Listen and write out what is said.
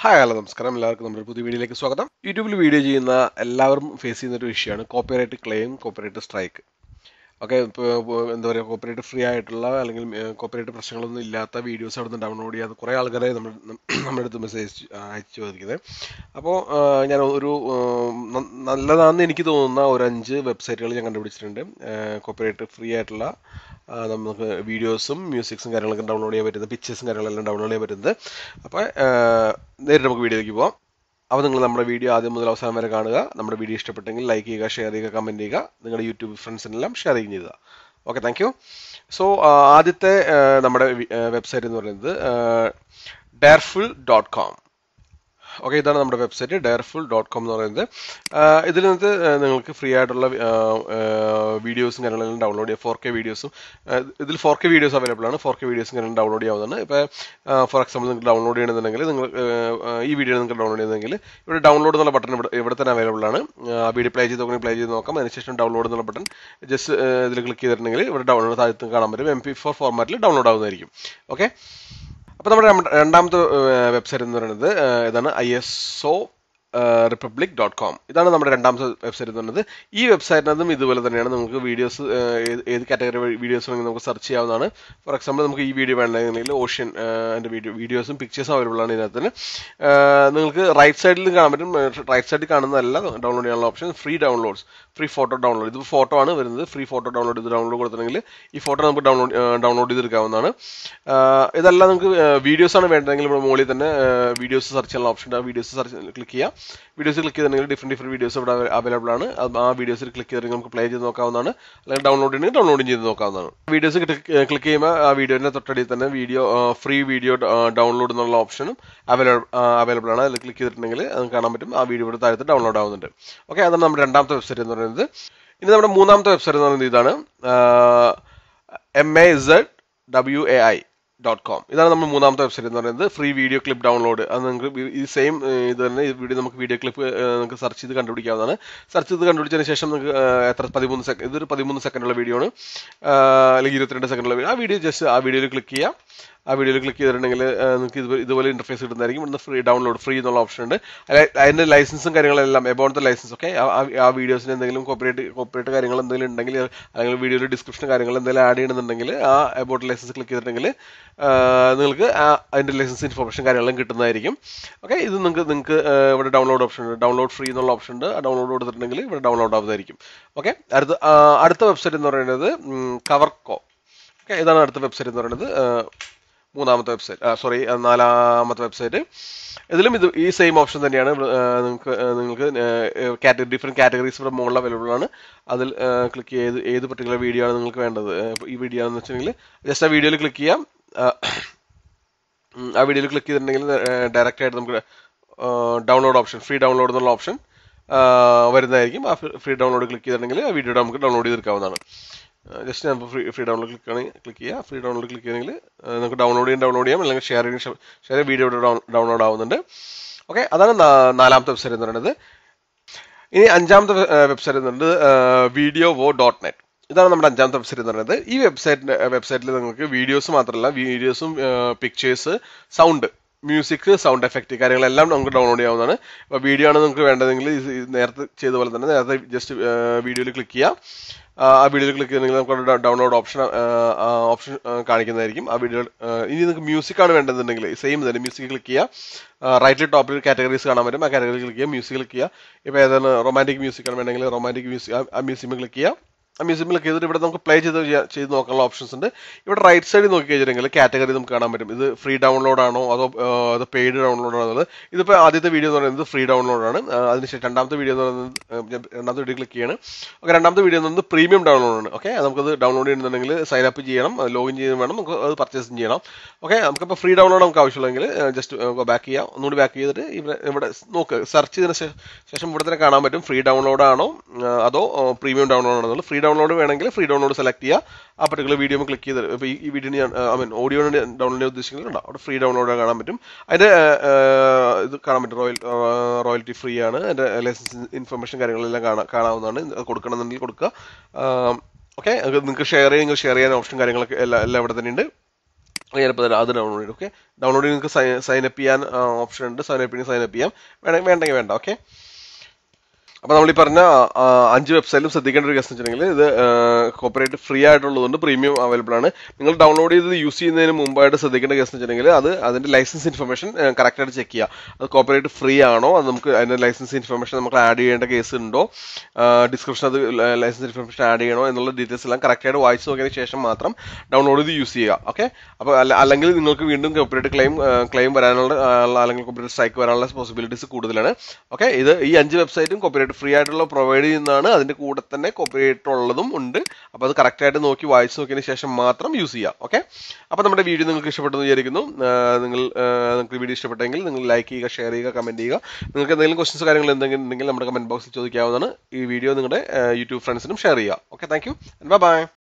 hi hello നമസ്കാരം എല്ലാവർക്കും നമ്മുടെ പുതിയ വീഡിയോയിലേക്ക് സ്വാഗതം യൂട്യൂബിൽ വീഡിയോ ചെയ്യുന്ന എല്ലാവരും ഫേസ് ചെയ്യുന്ന ഒരു വിഷയമാണ് copyright claim copyright strike okay ഇപ്പോൾ എന്താ പറയുക കോപ്പിറൈറ്റ് ഫ്രീ ആയിട്ടുള്ള അല്ലെങ്കിൽ കോപ്പിറൈറ്റ് പ്രശ്നങ്ങളൊന്നും ഇല്ലാത്ത വീഡിയോസ് അവിടെ നിന്ന് ഡൗൺലോഡ് ചെയ്യാതെ കുറേ ആൾക്കാരെ നമ്മൾ നമ്മുടെ അടുത്ത് മെസ്സേജ് അയച്ചു ചോദിക്കുന്നത് അപ്പോൾ ഞാൻ ഒരു ന- നല്ലതാണെന്ന് എനിക്ക് തോന്നുന്ന ഒരു അഞ്ച് വെബ്സൈറ്റുകൾ ഞാൻ കണ്ടുപിടിച്ചിട്ടുണ്ട് കോപ്പിറൈറ്റ് ഫ്രീ ആയിട്ടുള്ള ആ, നമുക്ക് വീഡിയോസും മ്യൂസിക്സും കാര്യങ്ങളൊക്കെ ഡൗൺലോഡ് ചെയ്യാൻ പറ്റുന്നത് പിക്ചേഴ്സും കാര്യങ്ങളെല്ലാം ഡൗൺലോഡ് ചെയ്യാൻ പറ്റുന്നത് അപ്പോൾ നേരിട്ട് നമുക്ക് വീഡിയോയിലേക്ക് പോവാം അപ്പോൾ നിങ്ങൾ നമ്മുടെ വീഡിയോ ആദ്യം മുതൽ അവസാനം വരെ കാണുക നമ്മുടെ വീഡിയോ ഇഷ്ടപ്പെട്ടെങ്കിൽ ലൈക്ക് ചെയ്യുക ഷെയർ ചെയ്യുക കമൻറ്റ് ചെയ്യുക നിങ്ങളുടെ യൂട്യൂബ് ഫ്രണ്ട്സിനെല്ലാം ഷെയർ ചെയ്യുക ഓക്കെ താങ്ക് യു സോ ആദ്യത്തെ ആ, നമ്മുടെ വെബ്സൈറ്റ് എന്ന് പറയുന്നത് ഡെയർഫുൾ ഡോട്ട് കോം ഓക്കെ ഇതാണ് നമ്മുടെ വെബ്സൈറ്റ് ഡെയർഫുൾ ഡോട്ട് കോം എന്ന് പറയുന്നത് ആ, ഇതിൽ നിന്ന് നിങ്ങൾക്ക് ഫ്രീ ആയിട്ടുള്ള വീഡിയോസും കാര്യങ്ങളെല്ലാം ഡൗൺലോഡ് ചെയ്യാം ഫോർ കെ വീഡിയോസും ഇതിൽ ഫോർ കെ വീഡിയോസ് അവൈലബിൾ ആണ് ഫോർ കെ വീഡിയോസും കാര്യങ്ങളും ഡൗൺലോഡ് ചെയ്യാവുന്നതാണ് ഇപ്പോൾ ഫോർ എക്സാമ്പിൾ നിങ്ങൾക്ക് ഡൗൺലോഡ് ചെയ്യണമെന്നുണ്ടെങ്കിൽ നിങ്ങൾ ആ, ഈ വീഡിയോ നിങ്ങൾക്ക് ഡൗൺലോഡ് ചെയ്യുന്നെങ്കിൽ ഇവിടെ ഡൗൺലോഡ് എന്നുള്ള ബട്ടൺ ഇവിടെ ഇവിടെ തന്നെ അവൈലബിൾ ആണ് ആ വീഡിയോ പ്ലേ ചെയ്ത് നോക്കണമെങ്കിൽ പ്ലേ ചെയ്ത് നോക്കാം അതിനുശേഷം ഡൗൺലോഡ് എന്നുള്ള ബട്ടൺ ജസ്റ്റ് ഇതിൽ ക്ലിക്ക് ചെയ്തിട്ടുണ്ടെങ്കിൽ ഇവിടെ ഡൗൺലോഡ് താഴത്ത് കാണാൻ പറ്റും എം പി ഫോർ ഫോർമാറ്റിൽ ഡൗൺലോഡ് ആവുന്നതായിരിക്കും ഓക്കെ അപ്പോൾ നമ്മുടെ രണ്ട- രണ്ടാമത്തെ വെബ്സൈറ്റ് എന്ന് പറയുന്നത് ആ, ഇതാണ് I S O republic dot com ഇതാണ് നമ്മുടെ രണ്ടാമത്തെ വെബ്സൈറ്റ് എന്ന് പറയുന്നത് ഈ വെബ്സൈറ്റിനകത്തും ഇതുപോലെ തന്നെയാണ് നമുക്ക് വീഡിയോസ് ഏത് കാറ്റഗറി വീഡിയോസ് വേണമെങ്കിൽ നമുക്ക് സെർച്ച് ചെയ്യാവുന്നതാണ് ഫോർ എക്സാമ്പിൾ നമുക്ക് ഈ വീഡിയോ വേണമെങ്കിൽ ഓഷ്യൻ എൻ്റെ വീഡിയോ വീഡിയോസും പിക്ചേഴ്സും അവൈലബിൾ ആണ് ഇതിനകത്ത് ആ, നിങ്ങൾക്ക് റൈറ്റ് സൈഡിൽ കാണാൻ പറ്റും റൈറ്റ് സൈഡിൽ കാണുന്നതല്ല ഡൗൺലോഡ് ചെയ്യാനുള്ള option free downloads free photo download ഇത് ഫോട്ടോ ആണ് വരുന്നത് ഫ്രീ ഫോട്ടോ ഡൗൺലോഡ് ചെയ്ത് ഡൗൺലോഡ് കൊടുത്തിട്ടുണ്ടെങ്കിൽ ഈ ഫോട്ടോ നമുക്ക് ഡൗൺലോഡ് ഡൗൺലോഡ് ചെയ്തെടുക്കാവുന്നതാണ് ആ, ഇതെല്ലാം നിങ്ങൾക്ക് വീഡിയോസ് ആണ് വേണ്ടതെങ്കിൽ ഇവിടെ മുകളിൽ തന്നെ വീഡിയോസ് സെർച്ച് ചെയ്യാനുള്ള ഓപ്ഷൻ ഉണ്ട് ആ വീഡിയോസ് സെർച്ച് ക്ലിക്ക് ചെയ്യാം വീഡിയോസ് ക്ലിക്ക് ചെയ്തിട്ടുണ്ടെങ്കിൽ ഡിഫറെൻറ്റ് ഡിഫറെൻറ്റ് വീഡിയോസ് ഇവിടെ അവൈലബിൾ ആണ് അത് ആ വീഡിയോസിൽ ക്ലിക്ക് ചെയ്തിട്ടുണ്ടെങ്കിൽ നമുക്ക് പ്ലേ ചെയ്ത് നോക്കാവുന്നതാണ് അല്ലെങ്കിൽ ഡൗൺലോഡ് ചെയ്യണമെങ്കിൽ ഡൗൺലോഡ് ചെയ്ത് നോക്കാവുന്നതാണ് വീഡിയോസ് ക്ലിക്ക് ചെയ്യുമ്പോൾ ആ വീഡിയോൻ്റെ തൊട്ടടിയിൽ തന്നെ വീഡിയോ ഫ്രീ വീഡിയോ ഡൗൺലോഡ് എന്നുള്ള ഓപ്ഷനും അവൈലബിൾ അവൈലബിൾ ആണ് അതിൽ ക്ലിക്ക് ചെയ്തിട്ടുണ്ടെങ്കിൽ അത് കാണാൻ പറ്റും ആ വീഡിയോ ഇവിടെ താഴത്ത് ഡൗൺലോഡ് ആവുന്നുണ്ട് ഓക്കെ അതാണ് നമ്മുടെ രണ്ടാമത്തെ വെബ്സൈറ്റ് എന്ന് പറയുന്നത് ഇനി നമ്മുടെ മൂന്നാമത്തെ വെബ്സൈറ്റ് എന്ന് പറയുന്നത് ഇതാണ് M A Z W A I dot com ഇതാണ് നമ്മൾ മൂന്നാമത്തെ വെബ്സൈറ്റ് എന്ന് പറയുന്നത് ഫ്രീ വീഡിയോ ക്ലിപ്പ് ഡൗൺലോഡ് അത് നിങ്ങൾക്ക് ഈ സെയിം ഇത് തന്നെ ഈ വീഡിയോ നമുക്ക് വീഡിയോ ക്ലിപ്പ് നിങ്ങൾക്ക് സെർച്ച് ചെയ്ത് കണ്ടുപിടിക്കാവുന്നതാണ് സെർച്ച് ചെയ്ത് കണ്ടുപിടിച്ചതിന് ശേഷം നിങ്ങൾക്ക് എത്ര പതിമൂന്ന് സെക്കൻഡ് ഇതൊരു പതിമൂന്ന് സെക്കൻഡുള്ള വീഡിയോ ആണ് ആ, അല്ലെങ്കിൽ ഇരുപത്തിരണ്ട് സെക്കൻഡുള്ള വീഡിയോ ആ വീഡിയോ ജസ്റ്റ് ആ വീഡിയോയിൽ ക്ലിക്ക് ചെയ്യാം ആ വീഡിയോയിൽ ക്ലിക്ക് ചെയ്തിട്ടുണ്ടെങ്കിൽ നിങ്ങൾക്ക് ഇത് ഇതുപോലെ ഇന്റർഫേസ് കിട്ടുന്നതായിരിക്കും ഇവിടുന്ന് ഫ്രീ ഡൗൺലോഡ് ഫ്രീ എന്നുള്ള ഓപ്ഷൻ ഉണ്ട് അല്ല- അതിന്റെ ലൈസൻസും കാര്യങ്ങളെല്ലാം എബൌട്ട് ദ ലൈസൻസ് ഒക്കെ ആ വീഡിയോസിന് എന്തെങ്കിലും കോപ്പറേറ്റ് കോപ്പറേറ്റ് കാര്യങ്ങൾ എന്തെങ്കിലും ഉണ്ടെങ്കിൽ അല്ലെങ്കിൽ വീഡിയോയിൽ ഡിസ്ക്രിപ്ഷൻ കാര്യങ്ങൾ എന്തെങ്കിലും ആഡ് ചെയ്യണമെന്നുണ്ടെങ്കിൽ ആ എബൌട്ട് ലൈസൻസ് ക്ലിക്ക് ചെയ്തിട്ടുണ്ടെങ്കിൽ ആ, നിങ്ങൾക്ക് ആ അതിന്റെ ലൈസൻസ് ഇൻഫർമേഷൻ കാര്യങ്ങളെല്ലാം കിട്ടുന്നതായിരിക്കും ഓക്കെ ഇത് നിങ്ങൾക്ക് നിങ്ങൾക്ക് ഇവിടെ ഡൗൺലോഡ് ഓപ്ഷൻ ഉണ്ട് ഡൗൺലോഡ് ഫ്രീ എന്നുള്ള ഓപ്ഷൻ ഉണ്ട് ആ ഡൗൺലോഡ് കൊടുത്തിട്ടുണ്ടെങ്കിൽ ഇവിടെ ഡൗൺലോഡ് ആവുന്നതായിരിക്കും ഓക്കെ അടുത്ത ആ, അടുത്ത വെബ്സൈറ്റ് എന്ന് പറയുന്നത് കവർകോ ഓക്കെ ഇതാണ് അടുത്ത വെബ്സൈറ്റ് എന്ന് പറയുന്നത് ആ, മൂന്നാമത്തെ വെബ്സൈറ്റ് സോറി നാലാമത്തെ വെബ്സൈറ്റ് ഇതിലും ഇത് ഈ സെയിം ഓപ്ഷൻ തന്നെയാണ് ഇവിടെ, ആ, നിങ്ങൾക്ക് ആ, നിങ്ങൾക്ക് കാറ്റഗറി ഡിഫറെൻറ്റ് കാറ്റഗറീസ് ഇവിടെ മുകളിൽ അവൈലബിൾ ആണ് അതിൽ ക്ലിക്ക് ചെയ്ത് ഏത് പർട്ടിക്കുലർ വീഡിയോ ആണ് നിങ്ങൾക്ക് വേണ്ടത് ആ, ഇപ്പൊ ഈ വീഡിയോ ആണെന്ന് വെച്ചിട്ടുണ്ടെങ്കിൽ ജസ്റ്റ് ആ വീഡിയോയിൽ ക്ലിക്ക് ചെയ്യാം ആ, ഉം, ആ വീഡിയോയിൽ ക്ലിക്ക് ചെയ്തിട്ടുണ്ടെങ്കിൽ ഡയറക്റ്റ് ആയിട്ട് നമുക്ക് ഡൗൺലോഡ് ഓപ്ഷൻ ഫ്രീ ഡൗൺലോഡ് എന്നുള്ള ഓപ്ഷൻ വരുന്നതായിരിക്കും ആ ഫ്രീ ഡൗൺലോഡ് ക്ലിക്ക് ചെയ്തിട്ടുണ്ടെങ്കിൽ ആ വീഡിയോ നമുക്ക് ഡൗൺലോഡ് ചെയ്തെടുക്കാവുന്നതാണ് ജസ്റ്റ് ഞാൻ ഫ്രീ ഫ്രീ ഡൗൺലോഡ് ക്ലിക്ക് ആണെങ്കിൽ ക്ലിക്ക് ചെയ്യുക ഫ്രീ ഡൗൺലോഡ് ക്ലിക്ക് ചെയ്യണമെങ്കിൽ നമുക്ക് ഡൗൺലോഡ് ചെയ്യാൻ ഡൗൺലോഡ് ചെയ്യാം അല്ലെങ്കിൽ ഷെയർ ചെയ്യാൻ ഷെയർ വീഡിയോ ഡൗൺലോഡ് ആവുന്നുണ്ട് ഓക്കെ അതാണ് നാ- നാലാമത്തെ വെബ്സൈറ്റ് എന്ന് പറയുന്നത് ഇനി അഞ്ചാമത്തെ വെബ്സൈറ്റ് എന്ന് പറയുന്നത് വീഡിയോ വോ ഡോട്ട് നെറ്റ് ഇതാണ് നമ്മുടെ അഞ്ചാമത്തെ വെബ്സൈറ്റ് എന്ന് പറയുന്നത് ഈ വെബ്സൈറ്റിന്റെ വെബ്സൈറ്റിൽ നിങ്ങൾക്ക് വീഡിയോസ് മാത്രമല്ല വീഡിയോസും pictures sound music sound effect കാര്യങ്ങളെല്ലാം നമുക്ക് ഡൗൺലോഡ് ചെയ്യാവുന്നതാണ് അപ്പോൾ വീഡിയോ ആണ് നിങ്ങൾക്ക് വേണ്ടതെങ്കിൽ ഇത് ഇത് നേരത്തെ ചെയ്ത പോലെ തന്നെ നേരത്തെ ജസ്റ്റ് വീഡിയോയിൽ ക്ലിക്ക് ചെയ്യാം ആ വീഡിയോയിൽ ക്ലിക്ക് ചെയ്തെങ്കിൽ നമുക്ക് ഡൗൺലോഡ് ഓപ്ഷൻ ഓപ്ഷൻ കാണിക്കുന്നതായിരിക്കും ആ വീഡിയോ ഇനി നിങ്ങൾക്ക് മ്യൂസിക് ആണ് വേണ്ടതെന്നുണ്ടെങ്കിൽ സെയിം തന്നെ മ്യൂസിക് ക്ലിക്ക് ചെയ്യുക റൈറ്റിൽ ടോപ്പിൽ കാറ്റഗറീസ് കാണാൻ പറ്റും ആ കാറ്റഗറി ക്ലിക്ക് ചെയ്യുക മ്യൂസിക് ക്ലിക്ക് ചെയ്യുക ഇപ്പോൾ ഏതാണ് റൊമാൻറ്റിക് മ്യൂസിക് ആണ് വേണമെങ്കിൽ റൊമാൻറ്റിക് മ്യൂസിക് ആ മ്യൂസിയം ക്ലിക്ക് ചെയ്യുക ആ മ്യൂസിയം ക്ലിക്ക് ചെയ്തിട്ട് ഇവിടെ നമുക്ക് പ്ലേ ചെയ്ത് ചെയ്യാ- ചെയ്ത് നോക്കാനുള്ള ഓപ്ഷൻസ് ഉണ്ട് ഇവിടെ റൈറ്റ് സൈഡിൽ നോക്കി കഴിഞ്ഞിട്ടുണ്ടെങ്കിൽ കാറ്റഗറി നമുക്ക് കാണാൻ പറ്റും ഇത് ഫ്രീ ഡൗൺലോഡ് ആണോ അതോ ആ, അത് പെയ്ഡ് ഡൗൺലോഡ് ആണോ എന്നുള്ളത് ഇതിപ്പോൾ ആദ്യത്തെ വീഡിയോ എന്ന് പറയുന്നത് ഫ്രീ ഡൗൺലോഡ് ആണ് ആ, അതിനുശേഷം രണ്ടാമത്തെ വീഡിയോ എന്ന് പറയുന്നത് ആ, ഞാൻ രണ്ടാമത്തെ വീഡിയോ ക്ലിക്ക് ചെയ്യണം ഓക്കെ രണ്ടാമത്തെ വീഡിയോ എന്ന് പറയുന്നത് പ്രീമിയം ഡൗൺലോഡ് ആണ് ഓക്കെ നമുക്കത് ഡൗൺലോഡ് ചെയ്യുന്നുണ്ടെങ്കിൽ സൈൻ അപ്പ് ചെയ്യണം ലോഗിൻ ചെയ്ത് വേണം നമുക്ക് അത് പർച്ചേസ് ചെയ്യണം ഓക്കെ നമുക്കിപ്പോൾ ഫ്രീ ഡൗൺലോഡ് നമുക്ക് ആവശ്യമുള്ളെങ്കിൽ ജസ്റ്റ് ബാക്ക് ചെയ്യാം ഒന്നുകൂടി ബാക്ക് ചെയ്തിട്ട് ഇവിടെ ഇവിടെ നോക്ക് സെർച്ച് ചെയ്തതിന് ശേ- ശേഷം ഇവിടെ തന്നെ കാണാൻ പറ്റും ഫ്രീ ഡൗൺലോഡ് ആണോ ആ, അതോ പ്രീമിയം ഡൗൺലോഡ് ആണോ എന്നുള്ളത് ഫ്രീ ഡൗൺലോഡ് വേണമെങ്കിൽ ഫ്രീ ഡൗൺലോഡ് സെലക്ട് ചെയ്യുക ആ പർട്ടിക്കുലർ വീഡിയോ ക്ലിക്ക് ചെയ്ത് ഇപ്പോൾ ഈ വീഡിയോ ഞാൻ ഐ മീൻ ഓഡിയോ ഡൗൺലോഡ് ചെയ്യാൻ ഉദ്ദേശിക്കുന്നുണ്ട് അവിടെ ഫ്രീ ഡൗൺലോഡ് കാണാൻ പറ്റും അതിന്റെ ആ, ഇത് കാണാൻ പറ്റും റോയൽ റോയൽറ്റി ഫ്രീ ആണ് അതിന്റെ ലൈസൻസ് ഇൻഫർമേഷൻ കാര്യങ്ങളെല്ലാം കാണാൻ കാണാവുന്നതാണ് അത് കൊടുക്കണമെന്നുണ്ടെങ്കിൽ കൊടുക്കുക ഓക്കെ നിങ്ങൾക്ക് ഷെയർ ചെയ്യാൻ ഷെയർ ചെയ്യാൻ ഓപ്ഷൻ കാര്യങ്ങളൊക്കെ എല്ലാം എല്ലാം ഇവിടെ തന്നെ ഉണ്ട് ചിലപ്പോൾ അത് ഡൗൺലോഡ് ചെയ്യും ഓക്കെ ഡൗൺലോഡ് നിങ്ങൾക്ക് സൈൻ അപ്പ് ചെയ്യാൻ ഓപ്ഷൻ ഉണ്ട് സൈൻ അപ്പ് ചെയ്യണമെങ്കിൽ സൈൻ അപ്പ് ചെയ്യാം വേണമെങ്കിൽ വേണ്ടെങ്കിൽ വേണ്ട ഓക്കെ അപ്പോൾ നമ്മൾ ഈ പറഞ്ഞ ആ, അഞ്ച് വെബ്സൈറ്റിലും ശ്രദ്ധിക്കേണ്ട ഒരു കേസ് വെച്ചിട്ടുണ്ടെങ്കിൽ ഇത് കോപ്പറേറ്റ് ഫ്രീ ആയിട്ടുള്ളതുകൊണ്ട് പ്രീമിയം അവൈലബിൾ ആണ് നിങ്ങൾ ഡൗൺലോഡ് ചെയ്ത് യൂസ് ചെയ്യുന്നതിന് മുമ്പായിട്ട് ശ്രദ്ധിക്കേണ്ട കേസ് വെച്ചിട്ടുണ്ടെങ്കിൽ അത് അതിന്റെ ലൈസൻസ് ഇൻഫർമേഷൻ കറക്റ്റ് ആയിട്ട് ചെക്ക് ചെയ്യുക അത് കോപ്പറേറ്റ് ഫ്രീ ആണോ അത് നമുക്ക് അതിന്റെ ലൈസൻസ് ഇൻഫർമേഷൻ നമുക്ക് ആഡ് ചെയ്യേണ്ട കേസ് ഉണ്ടോ ഡിസ്ക്രിപ്ഷൻ അത് ലൈസൻസ് ഇൻഫർമേഷൻ ആഡ് ചെയ്യണോ എന്നുള്ള ഡീറ്റെയിൽസ് എല്ലാം കറക്റ്റ് ആയിട്ട് വായിച്ച് നോക്കിയതിന് ശേഷം മാത്രം ഡൗൺലോഡ് ചെയ്ത് യൂസ് ചെയ്യുക ഓക്കെ അപ്പോൾ അല്ലെങ്കിൽ നിങ്ങൾക്ക് വീണ്ടും കോപ്പറേറ്റ് ക്ലെയിം ക്ലെയിം വരാനുള്ള ആ, അല്ലെങ്കിൽ കോപ്പറേറ്റ് സ്ട്രൈക്ക് വരാനുള്ള പോസിബിലിറ്റീസ് കൂടുതലാണ് ഓക്കെ ഇത് ഈ അഞ്ച് വെബ്സൈറ്റും കോപ്പറേറ്റ് ഫ്രീ ആയിട്ടുള്ള പ്രൊവൈഡ് ചെയ്യുന്നതാണ് അതിന്റെ കൂടെ തന്നെ കോപ്പറേറ്റ് ഉള്ളതും ഉണ്ട് അപ്പോൾ അത് കറക്റ്റ് ആയിട്ട് നോക്കി വായിച്ച് നോക്കിയതിന് ശേഷം മാത്രം യൂസ് ചെയ്യുക ഓക്കെ അപ്പോൾ നമ്മുടെ വീഡിയോ നിങ്ങൾക്ക് ഇഷ്ടപ്പെട്ടെന്ന് വിചാരിക്കുന്നു ആ, നിങ്ങൾ ആ, നിങ്ങൾക്ക് വീഡിയോ ഇഷ്ടപ്പെട്ടെങ്കിൽ നിങ്ങൾ ലൈക്ക് ചെയ്യുക ഷെയർ ചെയ്യുക കമന്റ് ചെയ്യുക നിങ്ങൾക്ക് എന്തെങ്കിലും ക്വസ്റ്റൻസ് കാര്യങ്ങൾ എന്തെങ്കിലും ഉണ്ടെങ്കിൽ നമ്മുടെ കമന്റ് ബോക്സിൽ ചോദിക്കാവുന്നതാണ് ഈ വീഡിയോ നിങ്ങളുടെ യൂട്യൂബ് ഫ്രണ്ട്സിനും ഷെയർ ചെയ്യുക okay thank you bye by